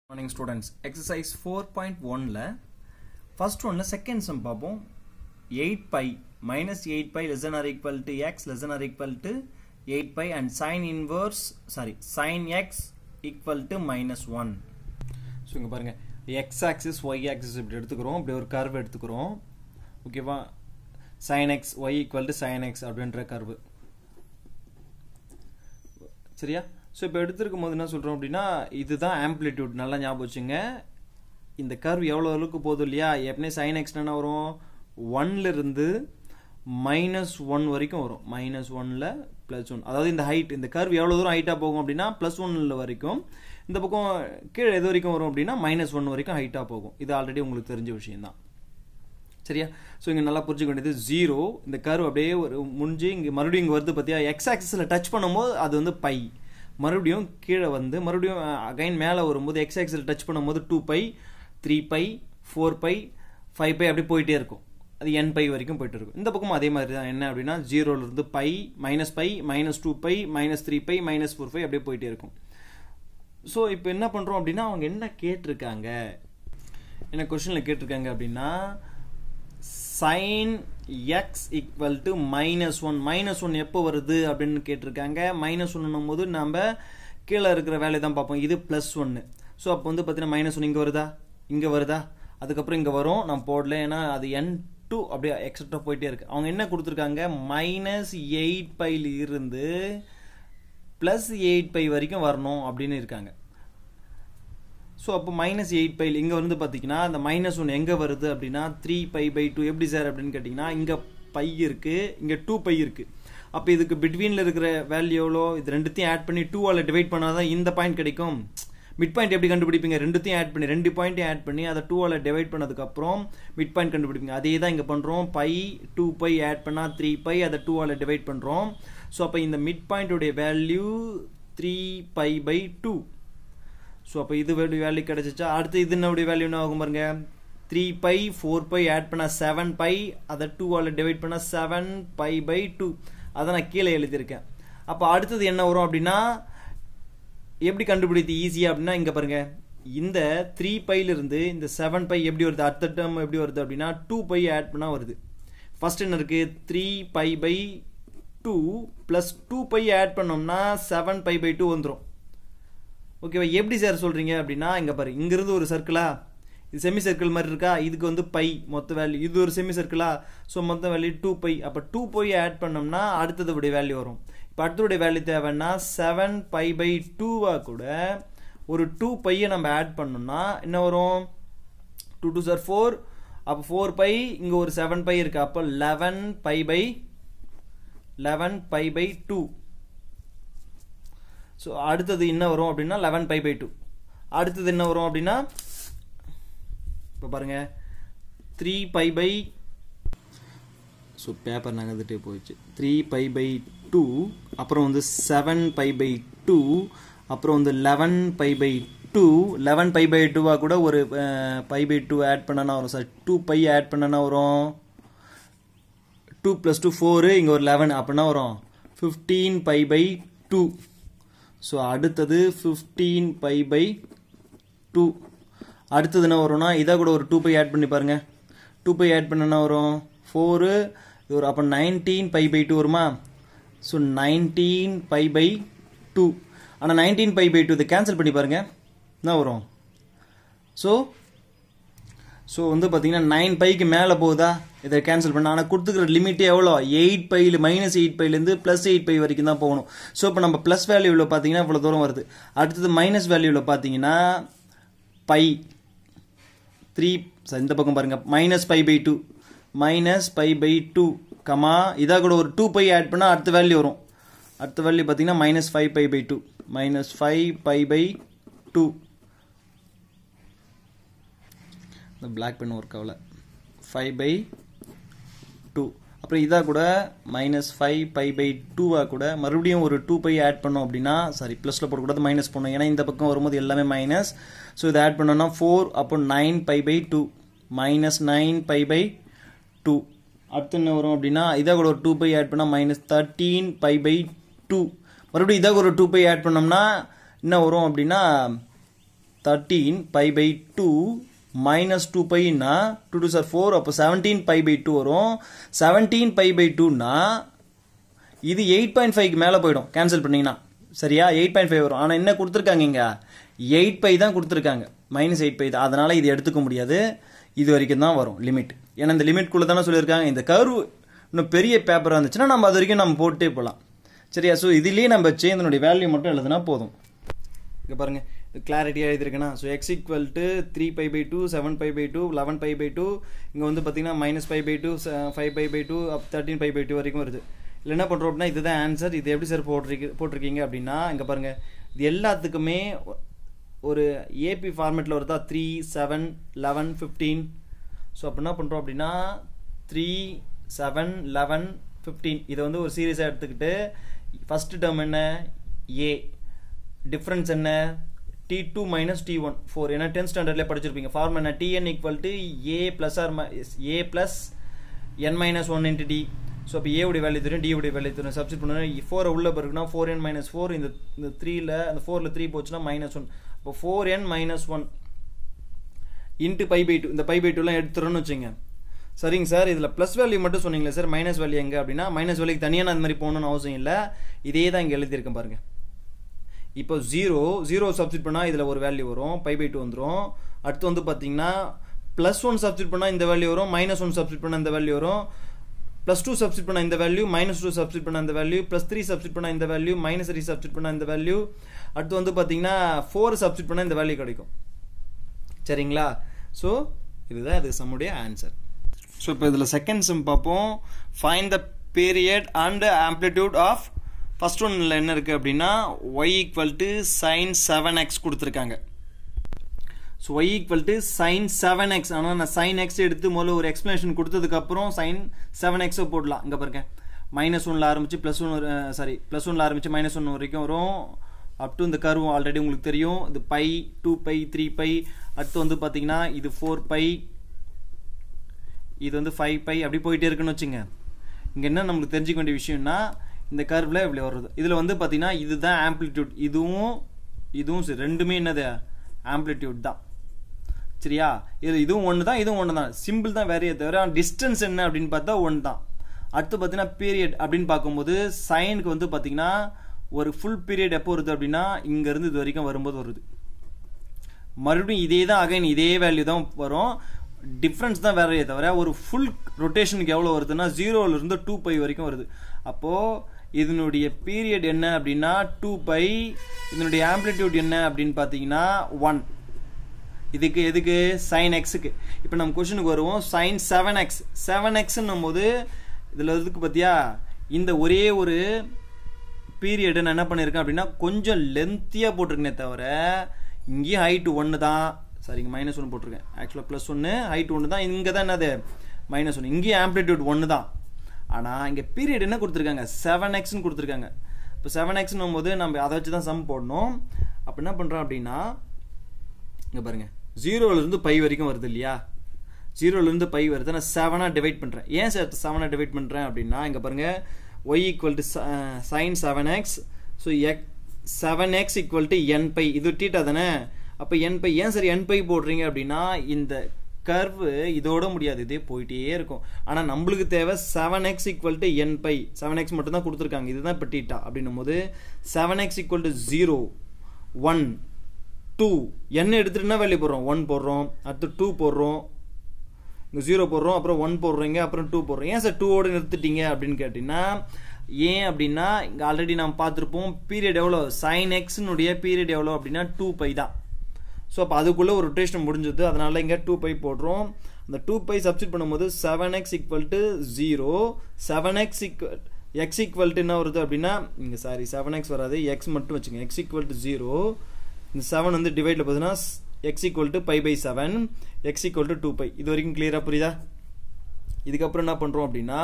morning students exercise four point ஒனில் first ஒன்ல second sum பார்ப்போம் eight pi minus eight pi less than or equal to x less than or equal to eight pi and sine inverse sorry sine x equal to minus one so இங்கே பாருங்கள் X axis Y axis இப்படி எடுத்துக்கிறோம் இப்படி ஒரு curve எடுத்துக்கிறோம் ஓகேவா sine x y equal to sine x அப்படின்ற curve சரியா ஸோ இப்போ எடுத்திருக்கும் போது என்ன சொல்கிறோம் அப்படின்னா இதுதான் ஆம்ப்ளிடியூட் நல்லா ஞாபகம் வச்சுங்க இந்த கர்வ் எவ்வளோ அளவுக்கு போதும் இல்லையா எப்பனே சைன் எக்ஸ் என்ன வரும் ஒன்ல இருந்து மைனஸ் ஒன் வரைக்கும் வரும் மைனஸ் ஒன்ல ப்ளஸ் ஒன் அதாவது இந்த ஹைட் இந்த கர்வ் எவ்வளோ தூரம் ஹைட்டாக போகும் அப்படின்னா ப்ளஸ் ஒன்ல வரைக்கும் இந்த பக்கம் கீழே எது வரைக்கும் வரும் அப்படின்னா மைனஸ் ஒன் வரைக்கும் ஹைட்டாக போகும் இது ஆல்ரெடி உங்களுக்கு தெரிஞ்ச விஷயம் தான் சரியா ஸோ இங்கே நல்லா புரிஞ்சுக்க வேண்டியது ஜீரோ இந்த கர்வ் அப்படியே ஒரு முடிஞ்சு இங்கே மறுபடியும் இங்கே வருது பார்த்தியா எக்ஸ் ஆக்சிஸில் டச் பண்ணும்போது அது வந்து பை மறுபடியும் கீழே வந்து மறுபடியும் அகைன் மேலே வரும்போது எக்ஸ் ஆக்சில் டச் பண்ணும்போது two pi three pi four pi five pi அப்படி போயிட்டே இருக்கும் அது என் பை வரைக்கும் போயிட்டு இருக்கும் இந்த பக்கமும் அதே மாதிரி தான் என்ன அப்படின்னா ஜீரோலேருந்து pi minus pi minus two pi minus three pi minus four pi அப்படியே போயிட்டே இருக்கும் ஸோ இப்போ என்ன பண்ணுறோம் அப்படின்னா அவங்க என்ன கேட்டிருக்காங்க என்ன கொஷனில் கேட்டிருக்காங்க அப்படின்னா sine x equal to minus one minus one எப்போ வருது அப்படின்னு கேட்டிருக்காங்க மைனஸ் ஒன்னும் போது நம்ம கீழே இருக்கிற வேலையை தான் பார்ப்போம் இது ப்ளஸ் ஒன்று ஸோ அப்போ வந்து பார்த்தீங்கன்னா மைனஸ் ஒன் இங்கே வருதா இங்கே வருதா அதுக்கப்புறம் இங்கே வரும் நான் போடல ஏன்னா அது என் டூ அப்படியே எக்ஸட்ரா போயிட்டே இருக்கு அவங்க என்ன கொடுத்துருக்காங்க மைனஸ் எயிட் பைல இருந்து ப்ளஸ் எயிட் பை வரைக்கும் வரணும் அப்படின்னு இருக்காங்க ஸோ அப்போ மைனஸ் எயிட் பை இங்கே வந்து பார்த்தீங்கன்னா அந்த மைனஸ் ஒன் எங்கே வருது அப்படின்னா த்ரீ பை பை டூ எப்படி சார் அப்படின்னு கேட்டிங்கன்னா இங்கே பை இருக்குது இங்கே டூ பை இருக்குது அப்போ இதுக்கு பிட்வீனில் இருக்கிற வேல்யூ எவ்வளோ இது ரெண்டுத்தையும் ஆட் பண்ணி டூவால் டிவைட் பண்ணால் தான் இந்த பாயிண்ட் கிடைக்கும் மிட் பாயிண்ட் எப்படி கண்டுபிடிப்பீங்க ரெண்டுத்தையும் ஆட் பண்ணி ரெண்டு பாயிண்ட்டையும் ஆட் பண்ணி அதை டூவால் டிவைட் பண்ணதுக்கப்புறம் மிட் பாயிண்ட் கண்டுபிடிப்பீங்க அதே தான் இங்கே பண்ணுறோம் பை டூ பை ஆட் பண்ணால் த்ரீ பை அதை டூவால் டிவைட் பண்ணுறோம் ஸோ அப்போ இந்த மிட் பாயிண்ட்டுடைய value three pi by two so அப்போ இது வேல்யூ வேல்யூ கிடச்சிச்சா அடுத்து இது என்னுடைய வேல்யூ என்ன ஆகும் பாருங்க three pi four pi add பண்ணால் செவன் பை அதை டூவால் டிவைட் பண்ணால் செவன் பை பை டூ அதை நான் கீழே எழுதியிருக்கேன் அப்போ அடுத்தது என்ன வரும் அப்படின்னா எப்படி கண்டுபிடித்து ஈஸியாக அப்படின்னா இங்கே பாருங்க இந்த த்ரீ பைலிருந்து இந்த செவன் பை எப்படி வருது அடுத்த டேர்ம் எப்படி வருது அப்படின்னா டூ பை ஆட் பண்ணால் வருது ஃபர்ஸ்ட் என்ன இருக்கு three pi by two plus two pi add பண்ணோம்னா செவன் பை பை டூ வந்துடும் ஓகேவா எப்படி சார் சொல்கிறீங்க அப்படின்னா இங்கே பாரு இங்கிருந்து ஒரு சர்க்கிளா இது செமி சர்க்கிள் மாதிரி இருக்கா இதுக்கு வந்து பை மொத்த வேல்யூ இது ஒரு செமி சர்க்கிளா ஸோ மொத்த வேல்யூ டூ பை அப்போ டூ பை ஆட் பண்ணோம்னா அடுத்ததுடைய வேல்யூ வரும் இப்போ அடுத்ததுடைய வேல்யூ தேவைன்னா செவன் பை பை டூவாக கூட ஒரு டூ பையை நம்ம ஆட் பண்ணோம்னா என்ன வரும் டூ டூ சார் ஃபோர் அப்போ ஃபோர் பை இங்கே ஒரு செவன் பை இருக்கு அப்போ eleven pi by eleven pi by two so அடுத்தது என்ன வரும் அப்படின்னா லெவன் பை பை டூ அடுத்தது என்ன வரும் அப்படின்னா இப்போ பாருங்க three pi by so paper நகர்ந்துட்டே போயிடுச்சு த்ரீ பை பை டூ அப்புறம் வந்து செவன் பை பை டூ அப்புறம் வந்து eleven pi by two eleven pi by டூவாக கூட ஒரு பை பை டூ ஆட் பண்ணனா வரும் சார் டூ பை ஆட் பண்ணனா வரும் டூ ப்ளஸ் டூ ஃபோரு இங்கே ஒரு லெவன் அப்படின்னா வரும் fifteen pi by two so அடுத்தது ஃபிஃப்டீன் பை பை டூ அடுத்தது என்ன வரும்னா இதை கூட ஒரு டூ பை ஆட் பண்ணி பாருங்க டூ பை ஆட் பண்ண என்ன வரும் ஃபோரு ஒரு அப்போ நைன்டீன் பை பை டூ வருமா so nineteen pi by two ஆனால் நைன்டீன் பை பை டூ இதை கேன்சல் பண்ணி பாருங்க என்ன வரும் ஸோ ஸோ வந்து பார்த்தீங்கன்னா நைன் பைக்கு மேலே போகுதா இதை கேன்சல் பண்ண ஆனால் கொடுத்துக்கிற லிமிட்டே எவ்வளோ எயிட் பையில் மைனஸ் எயிட் பைலேருந்து ப்ளஸ் எயிட் பை வரைக்கும் தான் போகணும் ஸோ இப்போ நம்ம ப்ளஸ் வேல்யூவில் பார்த்தீங்கன்னா இவ்வளோ தூரம் வருது அடுத்தது மைனஸ் வேல்யூவில் பார்த்தீங்கன்னா பை த்ரீ இந்த பக்கம் பாருங்கள் minus pi by two minus pi by two comma இதாக கூட ஒரு டூ பை ஆட் பண்ணால் அடுத்த வேல்யூ வரும் அடுத்த வேல்யூ பார்த்தீங்கன்னா minus five pi by two minus five pi by two இந்த பிளாக் பென் ஒர்க் ஆகல ஃபைவ் பை டூ அப்புறம் இதாக கூட மைனஸ் ஃபைவ் பை பை டூவாக கூட மறுபடியும் ஒரு டூ பை ஆட் பண்ணோம் அப்படின்னா சாரி ப்ளஸில் போடக்கூடாது மைனஸ் பண்ணோம் ஏன்னா இந்த பக்கம் வரும்போது எல்லாமே மைனஸ் ஸோ இதை ஆட் பண்ணோம்னா ஃபோர் அப்போ nine pi by two minus nine pi by two அடுத்து என்ன வரும் அப்படின்னா இதாக கூட ஒரு டூ பை ஆட் பண்ணால் minus thirteen pi by two மறுபடியும் இதாக ஒரு டூ பை ஆட் பண்ணோம்னா என்ன வரும் அப்படின்னா thirteen pi by two minus two பைனா டூ டூ சார் ஃபோர் அப்போ செவன்டீன் பை பை டூ வரும் செவன்டீன் பை பை டூனா இது எயிட் பாயிண்ட் ஃபைவ்க்கு மேலே போயிடும் கேன்சல் பண்ணீங்கன்னா சரியா எயிட் பாயிண்ட் ஃபைவ் வரும் ஆனால் என்ன கொடுத்துருக்காங்க இங்கே எயிட் பை தான் கொடுத்துருக்காங்க மைனஸ் எயிட் பை தான் அதனால் இது எடுத்துக்க முடியாது இது வரைக்கும் தான் வரும் லிமிட் ஏன்னா இந்த லிமிட்குள்ளே தானே சொல்லியிருக்காங்க இந்த கர்வ் இன்னும் பெரிய பேப்பராக இருந்துச்சுன்னா நம்ம அது வரைக்கும் நம்ம போட்டே போகலாம் சரியா ஸோ இதுலேயே நம்ம சேந்தனுடைய வேல்யூ மட்டும் எழுதுனா போதும் இங்கே பாருங்கள் இது கிளாரிட்டியாக எழுதிருக்கேன்னா so x equal to three pi by two seven pi by two eleven pi by two இங்கே வந்து பார்த்தீங்கன்னா minus five pi two five pi by two up thirteen pi by two வரைக்கும் வருது இல்லை என்ன பண்ணுறோம் அப்படின்னா இதுதான் ஆன்சர் இது எப்படி சார் போட்டிருக்கீங்க போட்டிருக்கீங்க அப்படின்னா இங்கே பாருங்கள் இது எல்லாத்துக்குமே ஒரு ஏபி ஃபார்மேட்டில் வருதா three seven eleven fifteen so அப்போ என்ன பண்ணுறோம் அப்படின்னா த்ரீ செவன் லெவன் ஃபிஃப்டீன் இதை வந்து ஒரு சீரியஸாக எடுத்துக்கிட்டு ஃபஸ்ட்டு டேர்ம் என்ன ஏ டிஃப்ரென்ஸ் என்ன d two minus d one four ஏன்னா டென்த் ஸ்டாண்டர்ட்லேயே படிச்சிருப்பீங்க ஃபார்ம் என்ன t n equal to a plus or a plus n minus one into d so அப்போ ஏ உடைய வேல்யூ தெரியும் டி உடைய வேல்யூ தெரியும் சப்ஸ்டிட் பண்ணணும் ஃபோரை உள்ள பிறகுனா ஃபோர் என் மைனஸ் ஃபோர் இந்த இந்த த்ரீல அந்த ஃபோரில் த்ரீ போச்சுன்னா மைனஸ் ஒன் இப்போ four n minus one into pi by two இந்த பை பை டூலாம் எடுத்துறோன்னு வச்சுங்க சரிங்க சார் இதில் ப்ளஸ் வேல்யூ மட்டும் சொன்னீங்களே சார் மைனஸ் வேல்யூ எங்கே அப்படின்னா மைனஸ் வேல்யூக்கு தனியாக நான் அந்த மாதிரி போகணும்னு அவசியம் இல்லை இதே தான் இங்கே எழுதியிருக்கேன் பாருங்க இப்போ ஜீரோ ஜீரோ சப்ஸ்டிட் பண்ணால் இதில் ஒரு வேல்யூ வரும் பை பை டூ வந்துடும் அடுத்து வந்து பார்த்தீங்கன்னா ப்ளஸ் ஒன் சப்ஸ்டிட் பண்ணால் இந்த வேல்யூ வரும் மைனஸ் ஒன் சப்ஸ்டிட் பண்ணால் இந்த வேல்யூ வரும் ப்ளஸ் டூ சப்ஸ்டிட் பண்ண இந்த வேல்யூ மைனஸ் டூ சப்ஸ்டிட் பண்ண இந்த வேல்யூ ப்ளஸ் த்ரீ சப்ஸ்டிட் பண்ண இந்த வேல்யூ மைனஸ் த்ரீ சப்ஸ்டிட் பண்ண இந்த வேல்யூ அடுத்து வந்து பார்த்தீங்கன்னா ஃபோர் சப்ஸ்டிட் பண்ண இந்த வேல்யூ கிடைக்கும் சரிங்களா ஸோ இதுதான் இது சம்முடைய ஆன்சர் ஸோ இப்போ இதில் செகண்ட் சம் பார்ப்போம் find the period and amplitude of first ஒன்ல என்ன இருக்குது அப்படின்னா y equal to sine seven x கொடுத்துருக்காங்க so y equal to sine seven x ஆனால் நான் சைன் எக்ஸ் எடுத்து முதல்ல ஒரு எக்ஸ்ப்ளனேஷன் கொடுத்ததுக்கப்புறம் சைன் செவன் எக்ஸை போடலாம் இங்கே பாருங்க மைனஸ் ஒன்ல ஆரம்பிச்சு ப்ளஸ் ஒன் சாரி ப்ளஸ் ஒன்ல ஆரம்பிச்சு மைனஸ் ஒன் வரைக்கும் வரும் அப் டு இந்த கர்வ் ஆல்ரெடி உங்களுக்கு தெரியும் இது pi two pi three pi அடுத்து வந்து பார்த்தீங்கன்னா இது ஃபோர் பை இது வந்து ஃபைவ் பை அப்படி போயிட்டே இருக்குன்னு வச்சுங்க இங்கே என்ன நம்மளுக்கு தெரிஞ்சுக்க வேண்டிய விஷயம்னா இந்த கர்வில் இப்படி வருது இதில் வந்து பார்த்தீங்கன்னா இதுதான் ஆம்ப்ளிடியூட் இதுவும் இதுவும் சரி ரெண்டுமே என்னது ஆம்ப்ளிடியூட் தான் சரியா இது இதுவும் ஒன்று தான் இதுவும் ஒன்று தான் சிம்பிள் தான் வேறையே தவிர டிஸ்டன்ஸ் என்ன அப்படின்னு பார்த்தா ஒன்று தான் அடுத்து பார்த்தீங்கன்னா பீரியட் அப்படின்னு பார்க்கும்போது சைனுக்கு வந்து பார்த்தீங்கன்னா ஒரு ஃபுல் பீரியட் எப்போ வருது அப்படின்னா இங்கேருந்து இது வரைக்கும் வரும்போது வருது மறுபடியும் இதே தான் அகைன் இதே வேல்யூ தான் வரும் டிஃப்ரென்ஸ் தான் வேறையே தவிர ஒரு ஃபுல் ரொட்டேஷனுக்கு எவ்வளோ வருதுன்னா ஜீரோலேருந்து டூ பை வரைக்கும் வருது அப்போது இதனுடைய பீரியட் என்ன அப்படின்னா டூ பை இதனுடைய ஆம்ப்ளிடியூட் என்ன அப்படின்னு பார்த்தீங்கன்னா ஒன் இதுக்கு எதுக்கு சைன் எக்ஸுக்கு இப்போ நம்ம கொஷனுக்கு வருவோம் சைன் செவன் எக்ஸ் செவன் எக்ஸ்ன்னும் போது இதில் இதுக்கு பார்த்தியா இந்த ஒரே ஒரு பீரியடு நான் என்ன பண்ணியிருக்கேன் அப்படின்னா கொஞ்சம் லென்த்தியாக போட்டிருக்கேனே தவிர இங்கேயும் ஹைட்டு ஒன்று தான் சரிங்க மைனஸ் ஒன்று போட்டிருக்கேன் ஆக்சுவலாக ப்ளஸ் ஒன்று ஹைட் ஒன்று தான் இங்கே தான் என்னது மைனஸ் ஒன்று இங்கேயும் ஆம்ப்ளிடியூட் ஒன்று தான் ஆனால் இங்கே பீரியட் என்ன கொடுத்துருக்காங்க செவன் எக்ஸ்னு கொடுத்துருக்காங்க இப்போ செவன் எக்ஸ்னும் போது நம்ம அதை வச்சு தான் சம் போடணும் அப்போ என்ன பண்ணுறோம் அப்படின்னா இங்கே பாருங்கள் ஜீரோலேருந்து பை வரைக்கும் வருது இல்லையா ஜீரோலேருந்து பை வருது நான் செவனாக டிவைட் பண்ணுறேன் ஏன் சார் செவனாக டிவைட் பண்ணுறேன் அப்படின்னா இங்கே பாருங்கள் y equal to sine seven x so x seven x equal to n pi இது டீட்டா தானே அப்போ என் பை ஏன் சார் என் பை போடுறீங்க அப்படின்னா இந்த கர்வு இதோட முடியாது இதே போயிட்டே இருக்கும் ஆனால் நம்மளுக்கு தேவை seven x equal to n pi seven x மட்டும் தான் கொடுத்துருக்காங்க இதுதான் இப்போ டீட்டா அப்படின்னும் போது seven x equal to zero one two என்ன எடுத்துட்டு என்ன வேல்யூ போடுறோம் ஒன் போடுறோம் அடுத்து டூ போடுறோம் இங்கே ஜீரோ போடுறோம் அப்புறம் ஒன் போடுறீங்க அப்புறம் டூ போடுறோம் ஏன் சார் டூவோட நிறுத்திட்டீங்க அப்படின்னு கேட்டிங்கன்னா ஏன் அப்படின்னா இங்கே ஆல்ரெடி நம்ம பார்த்துருப்போம் பீரியட் எவ்வளோ சைன் எக்ஸ்னுடைய பீரியட் எவ்வளோ அப்படின்னா டூ பை தான் ஸோ அப்போ அதுக்குள்ளே ஒரு ரொட்டேஷன் முடிஞ்சது அதனால இங்கே டூ பை போடுறோம் அந்த டூ பை சப்ஸ்டிட் பண்ணும்போது seven x equal to zero seven x equal x equal to என்ன வருது அப்படின்னா இங்கே சாரி செவன் எக்ஸ் வராது எக்ஸ் மட்டும் வச்சுங்க எக்ஸ் ஈக்குவல் டு ஜீரோ இந்த செவன் வந்து டிவைடில் பார்த்தீங்கன்னா x equal to pi by seven x equal to two pi இது வரைக்கும் கிளியராக புரியுதா இதுக்கப்புறம் என்ன பண்ணுறோம் அப்படின்னா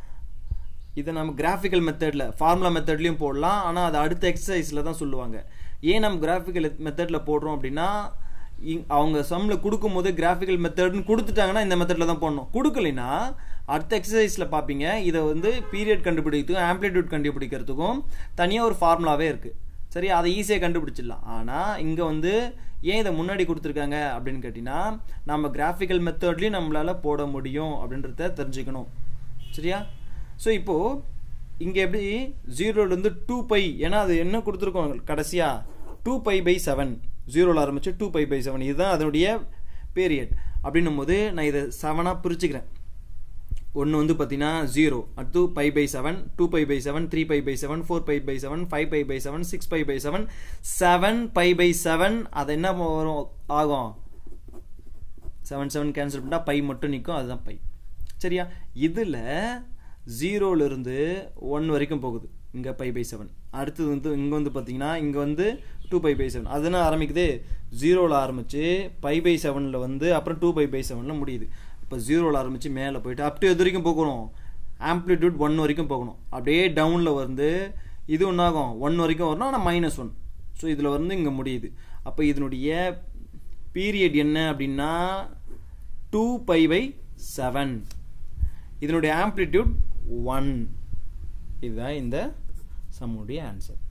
இதை நம்ம கிராஃபிக்கல் மெத்தடில் ஃபார்முலா மெத்தட்லையும் போடலாம் ஆனால் அது அடுத்த எக்ஸசைஸில் தான் சொல்லுவாங்க ஏன் நம்ம கிராஃபிக்கல் மெத்தடில் போடுறோம் அப்படின்னா அவங்க சம்மில் கொடுக்கும்போது கிராஃபிக்கல் மெத்தட்னு கொடுத்துட்டாங்கன்னா இந்த மெத்தடில் தான் போடணும் கொடுக்கலைன்னா அடுத்த எக்ஸசைஸில் பார்ப்பீங்க இதை வந்து பீரியட் கண்டுபிடிக்கிறதுக்கும் ஆம்ப்ளிடியூட் கண்டுபிடிக்கிறதுக்கும் தனியாக ஒரு ஃபார்முலாவே இருக்குது சரி அதை ஈஸியாக கண்டுபிடிச்சிடலாம் ஆனால் இங்கே வந்து ஏன் இதை முன்னாடி கொடுத்துருக்காங்க அப்படின்னு கேட்டிங்கன்னா நம்ம கிராஃபிக்கல் மெத்தட்லேயும் நம்மளால் போட முடியும் அப்படின்றத தெரிஞ்சுக்கணும் சரியா ஸோ இப்போது இங்கே எப்படி ஜீரோலேருந்து டூ பை ஏன்னா அது என்ன கொடுத்துருக்கோம் கடைசியாக டூ பை பை செவன் ஜீரோவில் ஆரம்பிச்சு டூ பை பை செவன் இதுதான் அதனுடைய பீரியட் அப்படின்னும் போது நான் இதை செவனாக பிரிச்சுக்கிறேன் ஒன்று வந்து பார்த்தீங்கன்னா ஜீரோ அடுத்து pi by seven two pi by seven three pi by seven four pi by seven five pi by seven six pi by seven seven pi by seven அது என்ன வரும் ஆகும் செவன் செவன் கேன்சல் பண்ணால் pi மட்டும் நிற்கும் அதுதான் by சரியா இதில் ஜீரோலேருந்து ஒன் வரைக்கும் போகுது இங்கே பை பை செவன் அடுத்தது வந்து இங்கே வந்து பார்த்தீங்கன்னா இங்கே வந்து டூ பை பை செவன் அதுனா ஆரம்பிக்குது ஜீரோவில் ஆரம்பித்து பை பை செவனில் வந்து அப்புறம் டூ பை பை செவனில் முடியுது இப்போ ஜீரோவில் ஆரம்பித்து மேலே போயிட்டு அப் டு எது வரைக்கும் போகணும் ஆம்ப்ளிடியூட் ஒன் வரைக்கும் போகணும் அப்படியே டவுனில் வந்து இது ஒன்றாகும் ஒன் வரைக்கும் வரணும் ஆனால் மைனஸ் ஒன் ஸோ இதில் வந்து இங்கே முடியுது அப்போ இதனுடைய பீரியட் என்ன அப்படின்னா டூ பை பை செவன் இதனுடைய ஆம்ப்ளிடியூட் ஒன் இதுதான் இந்த சம்முடைய ஆன்சர்